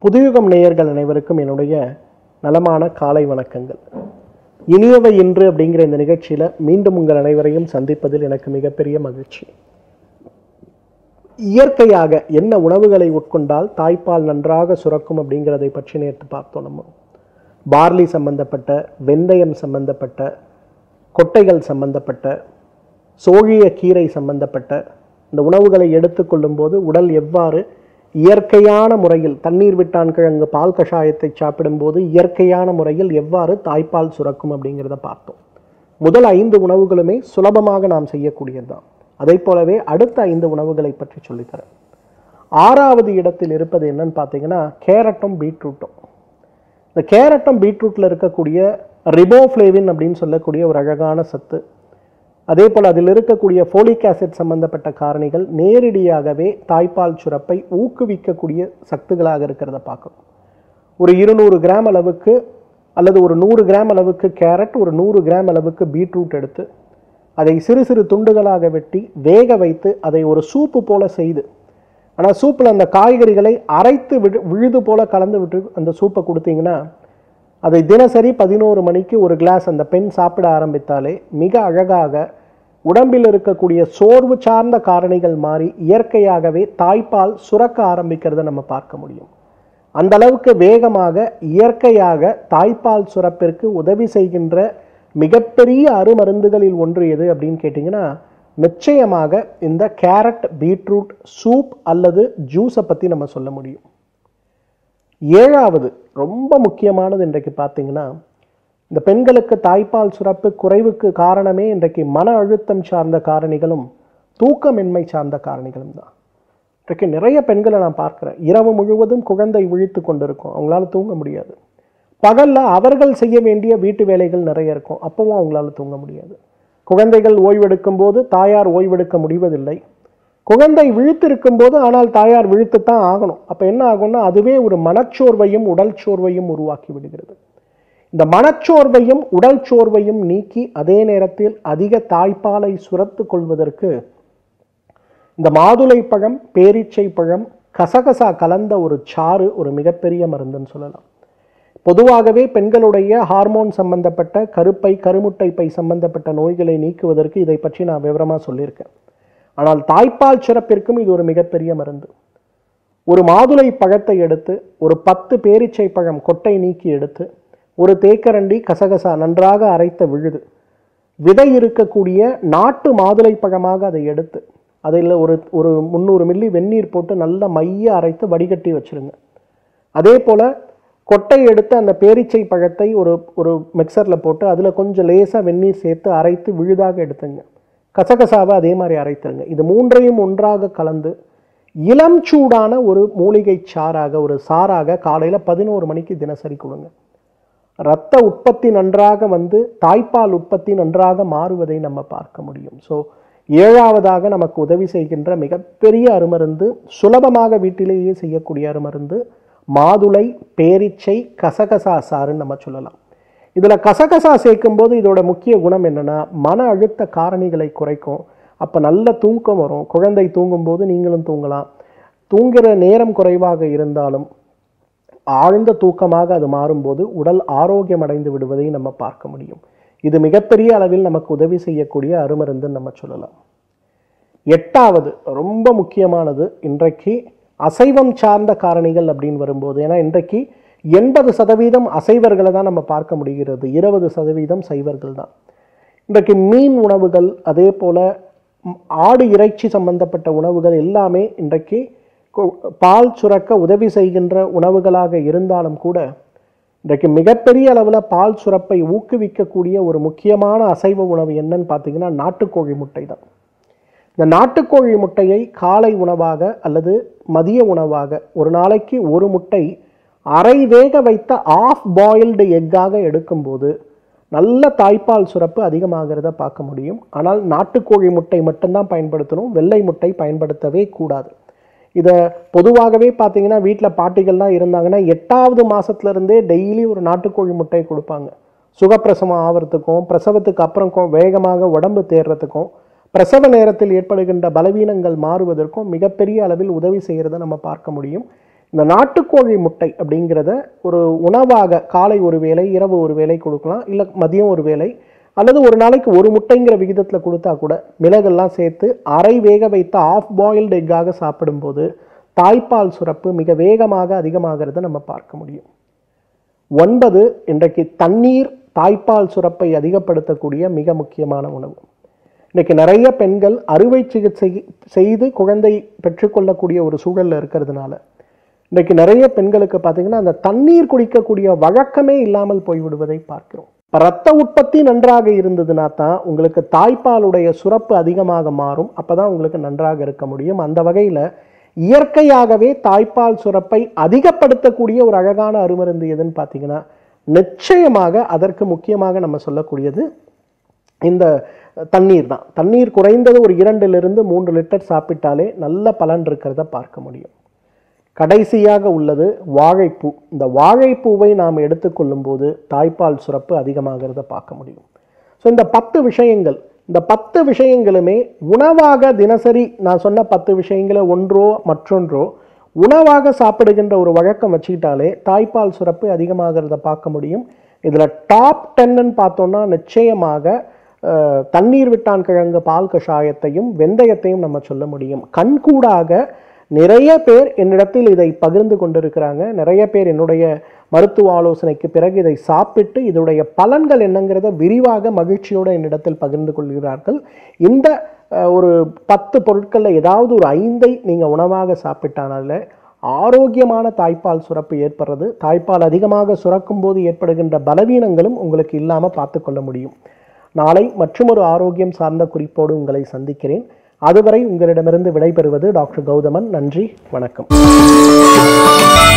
புதுயுகம் நேயர்கள் அனைவருக்கும் என்னுடைய நலமான காலை வணக்கங்கள் இனியவை இன்று அப்படிங்கிற இந்த நிகழ்ச்சியில் மீண்டும் உங்கள் அனைவரையும் சந்திப்பதில் எனக்கு மிகப்பெரிய மகிழ்ச்சி இயற்கையாக என்ன உணவுகளை உட்கொண்டால் தாய்ப்பால் நன்றாக சுரக்கும் அப்படிங்கிறதை பற்றி நேற்று பார்த்தோம் நம்ம பார்லி சம்பந்தப்பட்ட வெந்தயம் சம்பந்தப்பட்ட கொட்டைகள் சம்பந்தப்பட்ட சோழிய கீரை சம்பந்தப்பட்ட இந்த உணவுகளை எடுத்துக்கொள்ளும் போது உடல் எவ்வாறு இயற்கையான முறையில் தண்ணீர் விட்டான் கிழங்கு பால் கஷாயத்தை சாப்பிடும்போது இயற்கையான முறையில் எவ்வாறு தாய்ப்பால் சுரக்கும் அப்படிங்கிறத பார்த்தோம் முதல் ஐந்து உணவுகளுமே சுலபமாக நாம் செய்யக்கூடியது தான் அதே போலவே அடுத்த ஐந்து உணவுகளை பற்றி சொல்லித்தரேன் ஆறாவது இடத்தில் இருப்பது என்னன்னு பார்த்தீங்கன்னா கேரட்டும் பீட்ரூட்டும் இந்த கேரட்டும் பீட்ரூட்டில் இருக்கக்கூடிய ரிபோஃப்ளேவின் அப்படின்னு சொல்லக்கூடிய ஒரு அழகான சத்து அதே போல் அதில் இருக்கக்கூடிய ஃபோலிக் ஆசிட் சம்பந்தப்பட்ட காரணிகள் நேரடியாகவே தாய்ப்பால் சுரப்பை ஊக்குவிக்கக்கூடிய சத்துகளாக இருக்கிறத பார்க்கணும் ஒரு இருநூறு கிராம் அளவுக்கு அல்லது ஒரு நூறு கிராம் அளவுக்கு கேரட் ஒரு நூறு கிராம் அளவுக்கு பீட்ரூட் எடுத்து அதை சிறு சிறு துண்டுகளாக வெட்டி வேக வைத்து அதை ஒரு சூப்பு போல செய்து ஆனால் சூப்பில் அந்த காய்கறிகளை அரைத்து விழு விழுது போல கலந்து விட்டு அந்த சூப்பை கொடுத்தீங்கன்னா அதை தினசரி பதினோரு மணிக்கு ஒரு கிளாஸ் அந்த பெண் சாப்பிட ஆரம்பித்தாலே மிக அழகாக உடம்பில் இருக்கக்கூடிய சோர்வு சார்ந்த காரணிகள் மாறி இயற்கையாகவே தாய்ப்பால் சுரக்க ஆரம்பிக்கிறத நம்ம பார்க்க முடியும் அந்த அளவுக்கு வேகமாக இயற்கையாக தாய்ப்பால் சுரப்பிற்கு உதவி செய்கின்ற மிகப்பெரிய அருமருந்துகளில் ஒன்று எது அப்படின்னு கேட்டிங்கன்னா நிச்சயமாக இந்த கேரட் பீட்ரூட் சூப் அல்லது ஜூஸை பற்றி நம்ம சொல்ல முடியும் ஏழாவது ரொம்ப முக்கியமானது இன்றைக்கு பார்த்தீங்கன்னா இந்த பெண்களுக்கு தாய்ப்பால் சுரப்பு குறைவுக்கு காரணமே இன்றைக்கு மன அழுத்தம் சார்ந்த காரணிகளும் தூக்கமின்மை சார்ந்த காரணிகளும் தான் இன்றைக்கு நிறைய பெண்களை நான் பார்க்குறேன் இரவு முழுவதும் குழந்தை விழித்து கொண்டிருக்கும் அவங்களால தூங்க முடியாது பகலில் அவர்கள் செய்ய வேண்டிய வீட்டு வேலைகள் நிறைய இருக்கும் அப்பவும் அவங்களால தூங்க முடியாது குழந்தைகள் ஓய்வெடுக்கும் போது தாயார் ஓய்வெடுக்க முடிவதில்லை குழந்தை விழித்திருக்கும் போது ஆனால் தாயார் விழித்துத்தான் ஆகணும் அப்போ என்ன ஆகும்னா அதுவே ஒரு மனச்சோர்வையும் உடல் சோர்வையும் உருவாக்கி விடுகிறது இந்த மனச்சோர்வையும் உடல் சோர்வையும் நீக்கி அதே நேரத்தில் அதிக தாய்ப்பாலை சுரத்து கொள்வதற்கு இந்த மாதுளை பழம் பேரீச்சை பழம் கசகசா கலந்த ஒரு சாறு ஒரு மிகப்பெரிய மருந்துன்னு சொல்லலாம் பொதுவாகவே பெண்களுடைய ஹார்மோன் சம்பந்தப்பட்ட கருப்பை கருமுட்டை பை சம்பந்தப்பட்ட நோய்களை நீக்குவதற்கு இதை பற்றி நான் விவரமாக சொல்லியிருக்கேன் ஆனால் தாய்ப்பால் சிறப்பிற்கும் இது ஒரு மிகப்பெரிய மருந்து ஒரு மாதுளை பழத்தை எடுத்து ஒரு பத்து பேரீச்சை பழம் கொட்டை நீக்கி எடுத்து ஒரு தேக்கரண்டி கசகசா நன்றாக அரைத்த விழுது விதை இருக்கக்கூடிய நாட்டு மாதுளை பழமாக அதை எடுத்து அதில் ஒரு ஒரு முந்நூறு மில்லி வெந்நீர் போட்டு நல்ல மைய அரைத்து வடிகட்டி வச்சிருங்க அதே போல் கொட்டை எடுத்து அந்த பேரீச்சை பழத்தை ஒரு ஒரு மிக்சரில் போட்டு அதில் கொஞ்சம் லேசாக வெந்நீர் சேர்த்து அரைத்து விழுதாக எடுத்துங்க கசகசாவை அதே மாதிரி அரைத்துருங்க இது மூன்றையும் ஒன்றாக கலந்து இளம் சூடான ஒரு மூலிகை சாறாக ஒரு சாறாக காலையில் பதினோரு மணிக்கு தினசரி கொடுங்க இரத்த உற்பத்தி நன்றாக வந்து தாய்ப்பால் உற்பத்தி நன்றாக மாறுவதை நம்ம பார்க்க முடியும் ஸோ ஏழாவதாக நமக்கு உதவி செய்கின்ற மிகப்பெரிய அருமருந்து சுலபமாக வீட்டிலேயே செய்யக்கூடிய அருமருந்து மாதுளை பேரிச்சை கசகசா சாறுன்னு நம்ம சொல்லலாம் இதில் கசகசா சேர்க்கும்போது இதோட முக்கிய குணம் என்னென்னா மன அழுத்த காரணிகளை குறைக்கும் அப்போ நல்ல தூக்கம் வரும் குழந்தை தூங்கும்போது நீங்களும் தூங்கலாம் தூங்குகிற நேரம் குறைவாக இருந்தாலும் ஆழ்ந்த தூக்கமாக அது மாறும்போது உடல் ஆரோக்கியம் அடைந்து விடுவதை நம்ம பார்க்க முடியும் இது மிகப்பெரிய அளவில் நமக்கு உதவி செய்யக்கூடிய அருமருந்துன்னு நம்ம சொல்லலாம் எட்டாவது ரொம்ப முக்கியமானது இன்றைக்கு அசைவம் சார்ந்த காரணிகள் அப்படின்னு வரும்போது ஏன்னா இன்றைக்கு எண்பது சதவீதம் அசைவர்களை தான் நம்ம பார்க்க முடிகிறது இருபது சதவீதம் சைவர்கள் தான் இன்றைக்கு மீன் உணவுகள் அதே போல் ஆடு இறைச்சி சம்பந்தப்பட்ட உணவுகள் எல்லாமே இன்றைக்கு பால் சுரக்க உதவி செய்கின்ற உணவுகளாக இருந்தாலும் கூட இன்றைக்கு மிகப்பெரிய அளவில் பால் சுரப்பை ஊக்குவிக்கக்கூடிய ஒரு முக்கியமான அசைவ உணவு என்னன்னு பார்த்தீங்கன்னா நாட்டுக்கோழி முட்டை தான் இந்த நாட்டுக்கோழி முட்டையை காலை உணவாக அல்லது மதிய உணவாக ஒரு நாளைக்கு ஒரு முட்டை அரை வேக வைத்த ஆஃப் பாயில்டு எக்காக எடுக்கும்போது நல்ல தாய்ப்பால் சுரப்பு அதிகமாகிறத பார்க்க முடியும் ஆனால் நாட்டுக்கோழி முட்டை மட்டும்தான் பயன்படுத்தணும் வெள்ளை முட்டை பயன்படுத்தவே கூடாது இதை பொதுவாகவே பார்த்தீங்கன்னா வீட்டில் பாட்டிகள்லாம் இருந்தாங்கன்னா எட்டாவது மாதத்துலேருந்தே டெய்லி ஒரு நாட்டுக்கோழி முட்டை கொடுப்பாங்க சுகப்பிரசவம் ஆகிறதுக்கும் பிரசவத்துக்கு அப்புறம் வேகமாக உடம்பு தேர்றதுக்கும் பிரசவ நேரத்தில் ஏற்படுகின்ற பலவீனங்கள் மாறுவதற்கும் மிகப்பெரிய அளவில் உதவி செய்கிறத நம்ம பார்க்க முடியும் இந்த நாட்டுக்கோழி முட்டை அப்படிங்கிறத ஒரு உணவாக காலை ஒரு வேளை இரவு ஒரு வேளை கொடுக்கலாம் இல்லை மதியம் ஒரு வேளை அல்லது ஒரு நாளைக்கு ஒரு முட்டைங்கிற விகிதத்தில் கொடுத்தா கூட மிளகெல்லாம் சேர்த்து அரை வேக வைத்த ஆஃப் பாயில்டு எக்காக சாப்பிடும்போது தாய்ப்பால் சுரப்பு மிக வேகமாக அதிகமாகிறத நம்ம பார்க்க முடியும் ஒன்பது இன்றைக்கு தண்ணீர் தாய்ப்பால் சுரப்பை அதிகப்படுத்தக்கூடிய மிக முக்கியமான உணவு இன்றைக்கு நிறைய பெண்கள் அறுவை சிகிச்சை செய்து குழந்தை பெற்றுக்கொள்ளக்கூடிய ஒரு சூழல்ல இருக்கிறதுனால இன்றைக்கு நிறைய பெண்களுக்கு பார்த்தீங்கன்னா அந்த தண்ணீர் குடிக்கக்கூடிய வழக்கமே இல்லாமல் போய்விடுவதை பார்க்கிறோம் இப்ப ரத்த உற்பத்தி நன்றாக இருந்ததுன்னா தான் உங்களுக்கு தாய்ப்பாலுடைய சுரப்பு அதிகமாக மாறும் அப்பதான் உங்களுக்கு நன்றாக இருக்க முடியும் அந்த வகையில் இயற்கையாகவே தாய்ப்பால் சுரப்பை அதிகப்படுத்தக்கூடிய ஒரு அழகான அருமருந்து எதுன்னு பார்த்தீங்கன்னா நிச்சயமாக அதற்கு முக்கியமாக நம்ம சொல்லக்கூடியது இந்த தண்ணீர் தான் தண்ணீர் குறைந்தது ஒரு இரண்டிலிருந்து மூன்று லிட்டர் சாப்பிட்டாலே நல்ல பலன் இருக்கிறத பார்க்க முடியும் கடைசியாக உள்ளது வாழைப்பூ இந்த வாழைப்பூவை நாம் எடுத்துக்கொள்ளும் போது தாய்ப்பால் சுரப்பு அதிகமாகிறத பார்க்க முடியும் ஸோ இந்த பத்து விஷயங்கள் இந்த பத்து விஷயங்களுமே உணவாக தினசரி நான் சொன்ன பத்து விஷயங்களை ஒன்றோ மற்றொன்றோ உணவாக சாப்பிடுகின்ற ஒரு வழக்கம் வச்சுக்கிட்டாலே தாய்ப்பால் சுரப்பு அதிகமாகிறத பார்க்க முடியும் இதில் டாப் டென்னு பார்த்தோம்னா நிச்சயமாக அஹ், தண்ணீர் விட்டான் கிழங்கு பால் கஷாயத்தையும் வெந்தயத்தையும் நம்ம சொல்ல முடியும் கண்கூடாக நிறைய பேர் என்னிடத்தில் இதை பகிர்ந்து கொண்டிருக்கிறாங்க நிறைய பேர் என்னுடைய மருத்துவ ஆலோசனைக்கு பிறகு இதை சாப்பிட்டு இதனுடைய பலன்கள் என்னங்கிறத விரிவாக மகிழ்ச்சியோடு என்னிடத்தில் பகிர்ந்து கொள்கிறார்கள் இந்த அஹ், ஒரு பத்து பொருட்களில் ஏதாவது ஒரு ஐந்தை நீங்கள் உணவாக சாப்பிட்டானால ஆரோக்கியமான தாய்ப்பால் சுரப்பு ஏற்படுறது தாய்ப்பால் அதிகமாக சுரக்கும் போது ஏற்படுகின்ற பலவீனங்களும் உங்களுக்கு இல்லாமல் பார்த்து கொள்ள முடியும் நாளை மற்றொரு ஆரோக்கியம் சார்ந்த குறிப்போடு உங்களை சந்திக்கிறேன் அதுவரை உங்களிடமிருந்து விடைபெறுவது டாக்டர் கௌதமன் நன்றி வணக்கம்